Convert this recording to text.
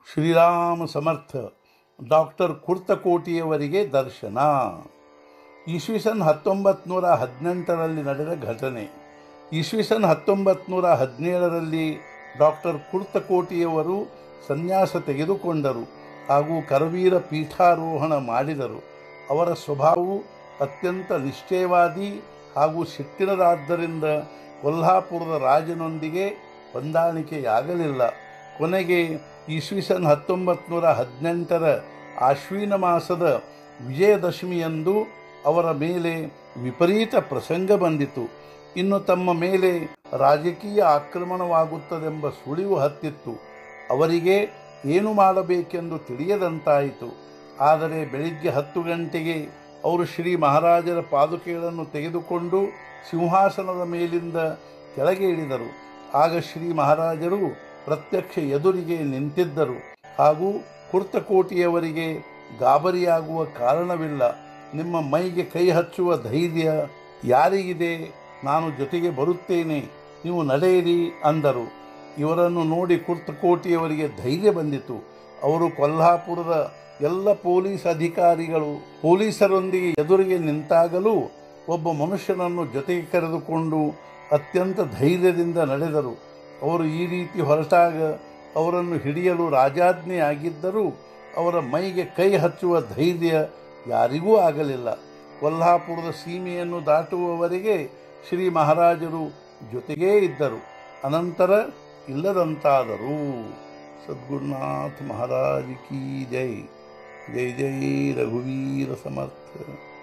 ಶ್ರೀರಾಮ ಸಮರ್ಥ doctor ಕುರ್ತಕೋಟಿಯವರಿಗೆ ದರ್ಶನ ಇಸ್ವಿಸನ್ ಹತ್ತೊಂಬತ್ತು ನೂರ ಹದಿನೆಂಟರಲ್ಲಿ ನಡೆದ ಘಟನೆ ಇಸ್ವಿಸನ್ ಹತ್ತೊಂಬತ್ತು ನೂರ ಹದಿನೇಳರಲ್ಲಿ ಡಾಕ್ಟರ್ ಕುರ್ತಕೋಟಿಯವರು ಸನ್ಯಾಸ ತೆಗೆದುಕೊಂಡರು ಹಾಗೂ ಕರವೀರ ಪೀಠಾರೋಹಣ ಮಾಡಿದರು ಅವರ ಸ್ವಭಾವವು ಅತ್ಯಂತ ನಿಶ್ಚಯವಾದಿ ಹಾಗೂ ಸಿಟ್ಟಿನದಾದ್ದರಿಂದ ಕೊಲ್ಹಾಪುರದ ರಾಜನೊಂದಿಗೆ ಹೊಂದಾಣಿಕೆಯಾಗಲಿಲ್ಲ ಕೊನೆಗೆ ಇಸ್ವಿಸನ್ ಹತ್ತೊಂಬತ್ತು ನೂರ ಹದಿನೆಂಟರ ಆಶ್ವೀನ ಮಾಸದ ವಿಜಯದಶಮಿಯಂದು ಅವರ ಮೇಲೆ ವಿಪರೀತ ಪ್ರಸಂಗ ಬಂದಿತು ಇನ್ನು ತಮ್ಮ ಮೇಲೆ ರಾಜಕೀಯ ಆಕ್ರಮಣವಾಗುತ್ತದೆಂಬ ಸುಳಿವು ಹತ್ತಿತ್ತು ಅವರಿಗೆ ಏನು ಮಾಡಬೇಕೆಂದು ತಿಳಿಯದಂತಾಯಿತು ಆದರೆ ಬೆಳಿಗ್ಗೆ ಹತ್ತು ಗಂಟೆಗೆ ಅವರು ಶ್ರೀ ಮಹಾರಾಜರ ಪಾದುಕೆಗಳನ್ನು ತೆಗೆದುಕೊಂಡು ಸಿಂಹಾಸನದ ಮೇಲಿಂದ ಕೆಳಗೆ ಇಳಿದರು ಆಗ ಶ್ರೀ ಮಹಾರಾಜರು ಪ್ರತ್ಯಕ್ಷ ಎದುರಿಗೆ ನಿಂತಿದ್ದರು ಹಾಗೂ ಕುರ್ತಕೋಟಿಯವರಿಗೆ ಗಾಬರಿಯಾಗುವ ಕಾರಣವಿಲ್ಲ ನಿಮ್ಮ ಮೈಗೆ ಕೈ ಹಚ್ಚುವ ಧೈರ್ಯ ಯಾರಿಗಿದೆ ನಾನು ಜೊತೆಗೆ ಬರುತ್ತೇನೆ ನೀವು ನಡೆಯಿರಿ ಅಂದರು ಇವರನ್ನು ನೋಡಿ ಕುರ್ತಕೋಟಿಯವರಿಗೆ ಧೈರ್ಯ ಬಂದಿತು ಅವರು ಕೊಲ್ಹಾಪುರದ ಎಲ್ಲ ಪೊಲೀಸ್ ಅಧಿಕಾರಿಗಳು ಪೊಲೀಸರೊಂದಿಗೆ ಎದುರಿಗೆ ನಿಂತಾಗಲೂ ಒಬ್ಬ ಮನುಷ್ಯನನ್ನು ಜೊತೆಗೆ ಕರೆದುಕೊಂಡು ಅತ್ಯಂತ ಧೈರ್ಯದಿಂದ ನಡೆದರು ಅವರು ಈ ರೀತಿ ಹೊರಟಾಗ ಅವರನ್ನು ಹಿಡಿಯಲು ರಾಜಾಜ್ಞೆ ಆಗಿದ್ದರೂ ಅವರ ಮೈಗೆ ಕೈ ಹಚ್ಚುವ ಧೈರ್ಯ ಯಾರಿಗೂ ಆಗಲಿಲ್ಲ ಕೊಲ್ಹಾಪುರದ ಸೀಮೆಯನ್ನು ದಾಟುವವರೆಗೆ ಶ್ರೀ ಮಹಾರಾಜರು ಜೊತೆಗೇ ಇದ್ದರು ಅನಂತರ ಇಲ್ಲದಂತಾದರು ಸದ್ಗುರುನಾಥ ಮಹಾರಾಜ್ ಕಿ ಜೈ ಜೈ ಜೈ ರಘುವೀರ ಸಮರ್ಥ